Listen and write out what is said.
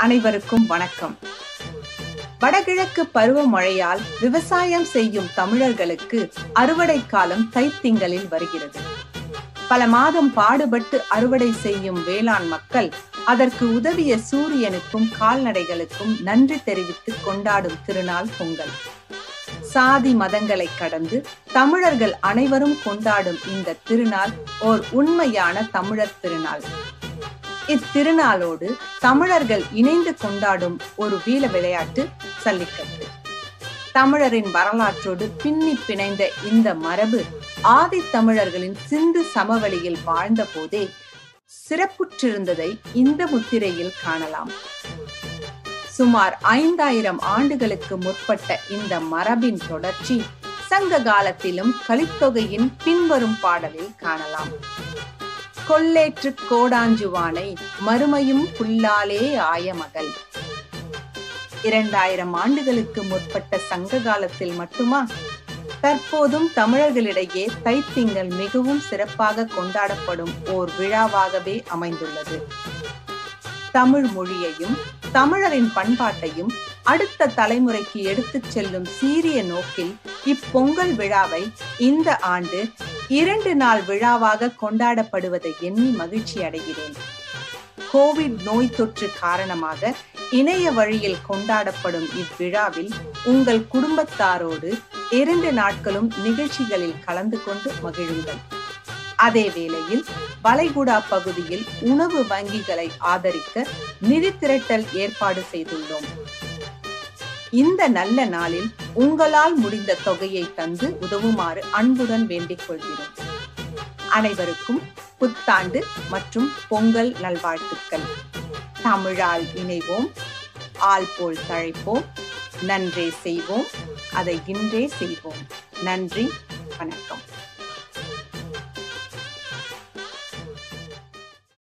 அனைவருக்கும் வணக்கம் வடகிழக்கு பருவமழையால் விவசாயம் செய்யும் தமிழர்களுக்கு அறுவடை காலம் தைத்திங்களில் வருகிறது பல மாதம் பாடுபட்டு அறுவடை செய்யும் வேளாண் மக்கள் அதற்கு உதவிய சூரியனுக்கும் கால்நடைகளுக்கும் நன்றி தெரிவித்து கொண்டாடும் திருநாள் பொங்கல் சாதி மதங்களை கடந்து தமிழர்கள் அனைவரும் கொண்டாடும் இந்த திருநாள் ஓர் உண்மையான தமிழர் திருநாள் இத்திருநாளோடு தமிழர்கள் இணைந்து கொண்டாடும் ஒரு வீர விளையாட்டு ஜல்லிக்கட்டு தமிழரின் வரலாற்றோடு பின்னி பிணைந்த இந்த மரபு ஆதி தமிழர்களின் சிந்து சமவெளியில் வாழ்ந்த போதே சிறப்புற்றிருந்ததை இந்த முத்திரையில் காணலாம் சுமார் ஐந்தாயிரம் ஆண்டுகளுக்கு முற்பட்ட இந்த மரபின் தொடர்ச்சி சங்க காலத்திலும் கலித்தொகையின் பின்வரும் பாடலில் காணலாம் கொல்லேற்று கோடாஞ்சுவானை மறுமையும் புல்லாலே ஆய மகள் இரண்டாயிரம் ஆண்டுகளுக்கு முற்பட்ட சங்க காலத்தில் மட்டுமா தற்போதும் தமிழர்களிடையே தைத்திங்கள் மிகவும் சிறப்பாக கொண்டாடப்படும் ஓர் விழாவாகவே அமைந்துள்ளது தமிழ் மொழியையும் தமிழரின் பண்பாட்டையும் அடுத்த தலைமுறைக்கு எடுத்துச் செல்லும் சீரிய நோக்கில் இப்பொங்கல் விழாவை இந்த ஆண்டு இரண்டு நாள் விழாவாக கொண்டாடப்படுவதை எண்ணி மகிழ்ச்சி அடைகிறேன் கோவிட் நோய் தொற்று காரணமாக இணைய வழியில் கொண்டாடப்படும் இவ்விழாவில் உங்கள் குடும்பத்தாரோடு இரண்டு நாட்களும் நிகழ்ச்சிகளில் கலந்து கொண்டு மகிழுங்கள் அதே வேளையில் வளைகுடா பகுதியில் உணவு வங்கிகளை ஆதரிக்க நிதி திரட்டல் ஏற்பாடு செய்துள்ளோம் இந்த நல்ல நாளில் உங்களால் முடிந்த தொகையை தந்து உதவுமாறு அன்புடன் வேண்டிக் கொள்கிறோம் அனைவருக்கும் புத்தாண்டு மற்றும் பொங்கல் நல்வாழ்த்துக்கள் தமிழால் இணைவோம் ஆள் போல் தழைப்போம் நன்றே செய்வோம் அதை இன்றே செய்வோம் நன்றி வணக்கம்